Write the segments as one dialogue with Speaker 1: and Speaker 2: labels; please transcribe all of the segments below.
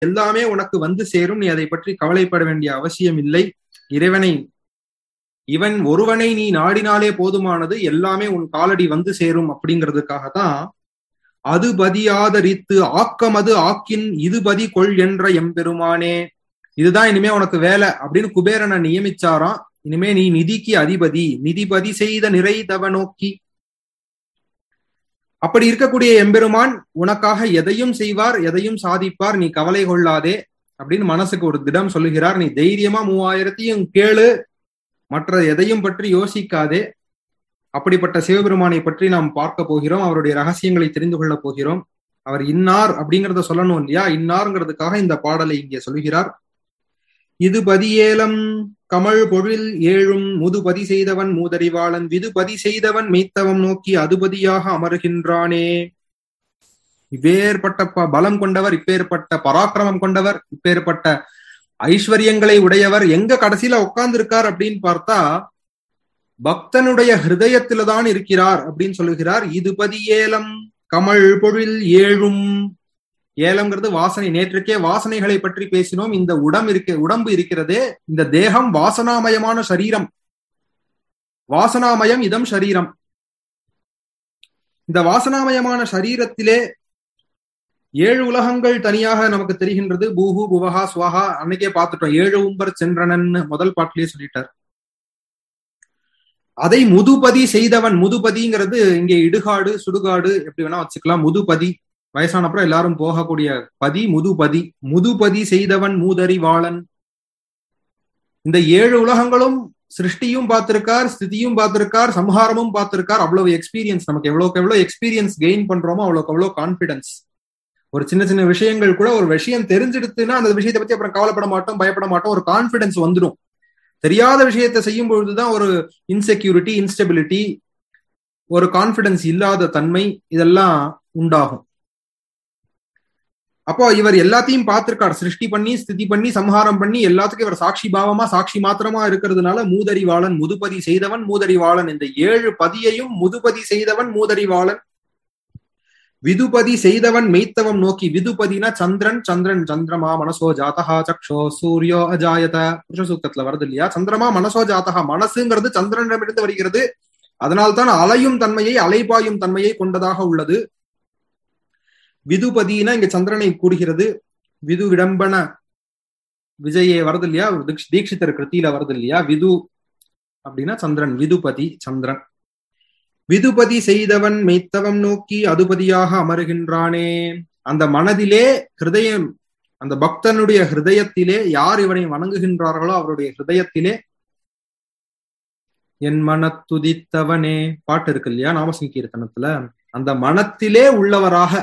Speaker 1: எல்லாமே உனக்கு வந்து சேரும் நீ அதை பற்றி கவலைப்பட வேண்டிய அவசியம் இல்லை இறைவனை இவன் ஒருவனை நீ நாடினாலே போதுமானது எல்லாமே உன் காலடி வந்து சேரும் அப்படிங்கிறதுக்காக தான் அது பதியாதரித்து ஆக்கமது ஆக்கின் இது பதி கொள் என்ற எம்பெருமானே இதுதான் இனிமே உனக்கு வேலை அப்படின்னு குபேரனை நியமிச்சாராம் இனிமே நீ நிதிக்கு அதிபதி நிதிபதி செய்த நிறைதவ நோக்கி அப்படி இருக்கக்கூடிய எம்பெருமான் உனக்காக எதையும் செய்வார் எதையும் சாதிப்பார் நீ கவலை கொள்ளாதே அப்படின்னு மனசுக்கு ஒரு திடம் சொல்லுகிறார் நீ தைரியமா மூவாயிரத்தையும் கேளு மற்ற எதையும் பற்றி யோசிக்காதே அப்படிப்பட்ட சிவபெருமானை பற்றி நாம் பார்க்க போகிறோம் அவருடைய ரகசியங்களை தெரிந்து கொள்ள போகிறோம் அவர் இன்னார் அப்படிங்கறத சொல்லணும் இல்லையா இன்னார்ங்கிறதுக்காக இந்த பாடலை இங்கே சொல்கிறார் இது பதியேலம் கமல் பொழில் ஏழும் முதுபதி செய்தவன் மூதறிவாளன் விதுபதி செய்தவன் மெய்த்தவம் நோக்கி அதுபதியாக அமருகின்றானே இப்பேற்பட்ட ப- பலம் கொண்டவர் இப்பேற்பட்ட பராக்கிரமம் கொண்டவர் இப்பேற்பட்ட ஐஸ்வர்யங்களை உடையவர் எங்க கடைசியில உட்கார்ந்து இருக்கார் அப்படின்னு பார்த்தா பக்தனுடைய ஹிருதயத்தில தான் இருக்கிறார் அப்படின்னு சொல்லுகிறார் இது பதியேலம் கமல் பொழில் ஏழும் ஏலம்ங்கிறது வாசனை நேற்றுக்கே வாசனைகளை பற்றி பேசினோம் இந்த உடம் இருக்க உடம்பு இருக்கிறதே இந்த தேகம் வாசனாமயமான சரீரம் வாசனாமயம் இதம் சரீரம் இந்த வாசனாமயமான சரீரத்திலே ஏழு உலகங்கள் தனியாக நமக்கு தெரிகின்றது பூஹு புவஹா ஸ்வஹா அன்னைக்கே பார்த்துட்டோம் ஏழு உம்பர் சென்றனன் முதல் பாட்டிலேயே சொல்லிட்டார் அதை முதுபதி செய்தவன் முதுபதிங்கிறது இங்கே இடுகாடு சுடுகாடு எப்படி வேணா வச்சுக்கலாம் முதுபதி வயசானப்புறம் எல்லாரும் போகக்கூடிய பதி முதுபதி முதுபதி செய்தவன் மூதறிவாளன் இந்த ஏழு உலகங்களும் சிருஷ்டியும் பார்த்திருக்கார் ஸ்திதியும் பார்த்திருக்கார் சம்ஹாரமும் பார்த்திருக்கார் அவ்வளவு எக்ஸ்பீரியன்ஸ் நமக்கு எவ்வளவுக்கு எவ்வளவு எக்ஸ்பீரியன்ஸ் கெயின் பண்றோமோ அவ்வளவுக்கு அவ்வளவு கான்பிடன்ஸ் ஒரு சின்ன சின்ன விஷயங்கள் கூட ஒரு விஷயம் தெரிஞ்சிடுத்துன்னா அந்த விஷயத்தை பத்தி அப்புறம் கவலைப்பட மாட்டோம் பயப்பட மாட்டோம் ஒரு கான்பிடன்ஸ் வந்துடும் தெரியாத விஷயத்தை செய்யும் பொழுதுதான் ஒரு இன்செக்யூரிட்டி இன்ஸ்டெபிலிட்டி ஒரு கான்பிடன்ஸ் இல்லாத தன்மை இதெல்லாம் உண்டாகும் அப்போ இவர் எல்லாத்தையும் பார்த்திருக்கார் சிருஷ்டி பண்ணி ஸ்திதி பண்ணி சம்ஹாரம் பண்ணி எல்லாத்துக்கும் இவர் சாட்சி பாவமா சாட்சி மாத்திரமா இருக்கிறதுனால மூதறிவாளன் முதுபதி செய்தவன் மூதறிவாளன் இந்த ஏழு பதியையும் முதுபதி செய்தவன் மூதறிவாளன் விதுபதி செய்தவன் மெய்த்தவம் நோக்கி விதுபதினா சந்திரன் சந்திரன் சந்திரமா மனசோ ஜாதகா சக்ஷோ சூரியோ அஜாயத புருஷ சூக்தத்துல வருது இல்லையா சந்திரமா மனசோ ஜாதகா மனசுங்கிறது சந்திரனிடமிருந்து வருகிறது அதனால்தான் அலையும் தன்மையை அலைபாயும் தன்மையை கொண்டதாக உள்ளது விதுபதினா இங்க சந்திரனை கூடுகிறது விது விடம்பன விஜயே வருது இல்லையா ஒரு தீக்ஷ- தீக்ஷிதர் கிருத்தியில வருது இல்லையா விது அப்படின்னா சந்திரன் விதுபதி சந்திரன் விதுபதி செய்தவன் மெய்த்தவம் நோக்கி அதுபதியாக அமருகின்றானே அந்த மனதிலே ஹிருதயம் அந்த பக்தனுடைய ஹிருதயத்திலே யார் இவனை வணங்குகின்றார்களோ அவருடைய ஹிருதயத்திலே என் மனத்துதித்தவனே பாட்டு இருக்கு இல்லையா நாமசங்கீர்த்தனத்துல அந்த மனத்திலே உள்ளவராக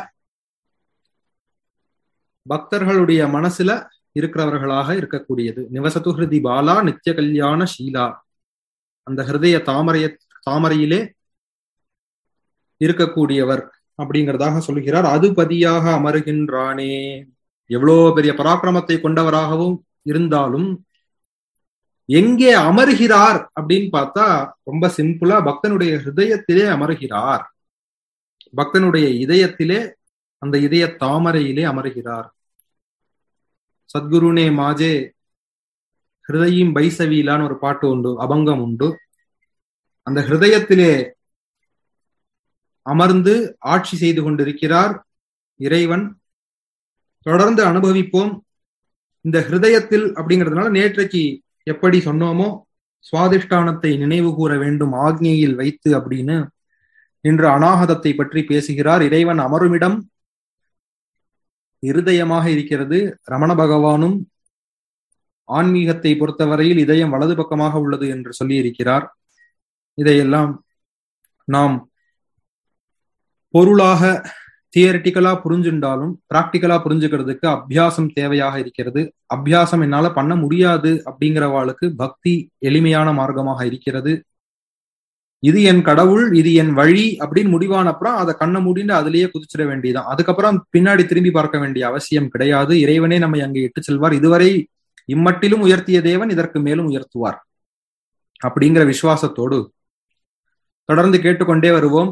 Speaker 1: பக்தர்களுடைய மனசுல இருக்கிறவர்களாக இருக்கக்கூடியது நிவசத்து ஹிருதி பாலா நித்திய கல்யாண ஷீலா அந்த ஹிருதய தாமரைய தாமரையிலே இருக்கக்கூடியவர் அப்படிங்கிறதாக சொல்லுகிறார் அது பதியாக அமருகின்றானே எவ்வளோ பெரிய பராக்கிரமத்தை கொண்டவராகவும் இருந்தாலும் எங்கே அமருகிறார் அப்படின்னு பார்த்தா ரொம்ப சிம்பிளா பக்தனுடைய ஹிருதயத்திலே அமருகிறார் பக்தனுடைய இதயத்திலே அந்த இதய தாமரையிலே அமருகிறார் சத்குருனே மாஜே ஹிருதயம் பைசவீலான்னு ஒரு பாட்டு உண்டு அபங்கம் உண்டு அந்த ஹிருதயத்திலே அமர்ந்து ஆட்சி செய்து கொண்டிருக்கிறார் இறைவன் தொடர்ந்து அனுபவிப்போம் இந்த ஹிருதயத்தில் அப்படிங்கிறதுனால நேற்றைக்கு எப்படி சொன்னோமோ சுவாதிஷ்டானத்தை நினைவு கூற வேண்டும் ஆக்ஞையில் வைத்து அப்படின்னு இன்று அநாகதத்தை பற்றி பேசுகிறார் இறைவன் அமருமிடம் இருதயமாக இருக்கிறது ரமண பகவானும் ஆன்மீகத்தை பொறுத்தவரையில் இதயம் வலது பக்கமாக உள்ளது என்று சொல்லியிருக்கிறார் இதையெல்லாம் நாம் பொருளாக தியரிட்டிக்கலா புரிஞ்சுண்டாலும் பிராக்டிக்கலா புரிஞ்சுக்கிறதுக்கு அபியாசம் தேவையாக இருக்கிறது அபியாசம் என்னால பண்ண முடியாது அப்படிங்கிறவாளுக்கு பக்தி எளிமையான மார்க்கமாக இருக்கிறது இது என் கடவுள் இது என் வழி அப்படின்னு முடிவான அப்புறம் அதை கண்ணை மூடிட்டு அதுலயே குதிச்சிட வேண்டியதான் அதுக்கப்புறம் பின்னாடி திரும்பி பார்க்க வேண்டிய அவசியம் கிடையாது இறைவனே நம்மை அங்கே இட்டு செல்வார் இதுவரை இம்மட்டிலும் உயர்த்திய தேவன் இதற்கு மேலும் உயர்த்துவார் அப்படிங்கிற விசுவாசத்தோடு தொடர்ந்து கேட்டுக்கொண்டே வருவோம்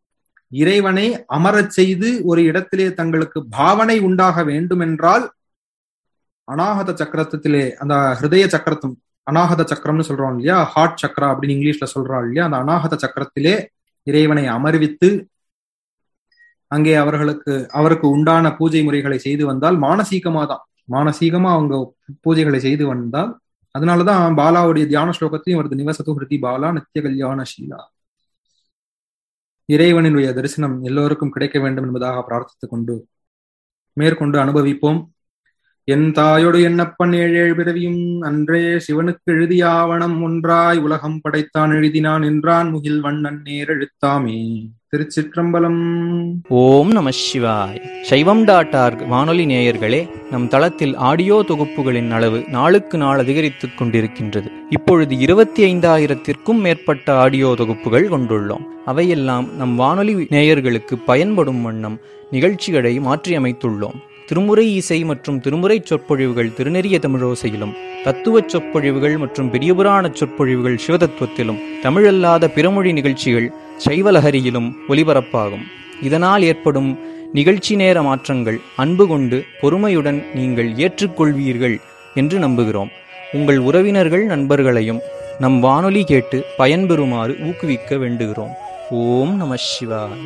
Speaker 1: இறைவனை அமரச் செய்து ஒரு இடத்திலே தங்களுக்கு பாவனை உண்டாக வேண்டும் என்றால் அநாகத சக்கரத்திலே அந்த ஹிருதய சக்கரத்தும் அநாகத சக்கரம்னு சொல்றோம் இல்லையா ஹார்ட் சக்கரா அப்படின்னு இங்கிலீஷ்ல சொல்றோம் இல்லையா அந்த அநாகத சக்கரத்திலே இறைவனை அமர்வித்து அங்கே அவர்களுக்கு அவருக்கு உண்டான பூஜை முறைகளை செய்து வந்தால் மானசீகமா தான் மானசீகமா அவங்க பூஜைகளை செய்து வந்தால் அதனாலதான் பாலாவுடைய தியான ஸ்லோகத்தையும் வருது நிவசத்து ஹிருதி பாலா நித்திய கல்யாண ஷீலா இறைவனுடைய தரிசனம் எல்லோருக்கும் கிடைக்க வேண்டும் என்பதாக பிரார்த்தித்துக் கொண்டு மேற்கொண்டு அனுபவிப்போம் என் தாயோடு என்னப்பன் ஏழேழு பிறவியும் அன்றே சிவனுக்கு எழுதிய ஆவணம் ஒன்றாய் உலகம் படைத்தான் எழுதினான் என்றான் முகில் வண்ணன் நேர் எழுத்தாமே திருச்சிற்றம்பலம்
Speaker 2: ஓம் நம சிவாய் சைவம் டாட் ஆர்க் வானொலி நேயர்களே நம் தளத்தில் ஆடியோ தொகுப்புகளின் அளவு நாளுக்கு நாள் அதிகரித்துக் கொண்டிருக்கின்றது இப்பொழுது இருபத்தி ஐந்தாயிரத்திற்கும் மேற்பட்ட ஆடியோ தொகுப்புகள் கொண்டுள்ளோம் அவையெல்லாம் நம் வானொலி நேயர்களுக்கு பயன்படும் வண்ணம் நிகழ்ச்சிகளை மாற்றியமைத்துள்ளோம் திருமுறை இசை மற்றும் திருமுறை சொற்பொழிவுகள் திருநெறிய தமிழோசையிலும் தத்துவச் சொற்பொழிவுகள் மற்றும் பெரியபுராண சொற்பொழிவுகள் சிவதத்துவத்திலும் தமிழல்லாத பிறமொழி நிகழ்ச்சிகள் சைவலஹரியிலும் ஒலிபரப்பாகும் இதனால் ஏற்படும் நிகழ்ச்சி நேர மாற்றங்கள் அன்பு கொண்டு பொறுமையுடன் நீங்கள் ஏற்றுக்கொள்வீர்கள் என்று நம்புகிறோம் உங்கள் உறவினர்கள் நண்பர்களையும் நம் வானொலி கேட்டு பயன்பெறுமாறு ஊக்குவிக்க வேண்டுகிறோம் ஓம் நம சிவாய்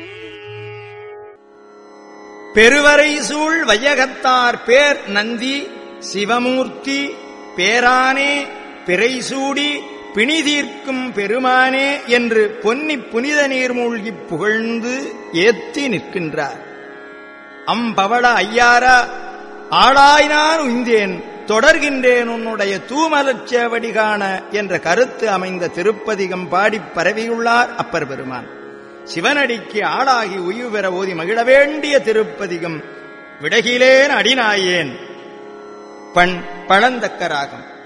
Speaker 3: பெருவரை சூழ் வையகத்தார் பேர் நந்தி சிவமூர்த்தி பேரானே பிறைசூடி பிணிதீர்க்கும் பெருமானே என்று பொன்னி புனித நீர் மூழ்கிப் புகழ்ந்து ஏத்தி நிற்கின்றார் அம்பவள ஐயாரா ஆளாய்னான் உய்ந்தேன் தொடர்கின்றேன் உன்னுடைய தூமலச் சேவடி காண என்ற கருத்து அமைந்த திருப்பதிகம் பாடிப் பரவியுள்ளார் அப்பர் பெருமான் சிவனடிக்கு ஆளாகி உய்வு பெற ஓதி மகிழ வேண்டிய திருப்பதிகம் விடகிலேன் அடிநாயேன் பண் பழந்தக்கராகம்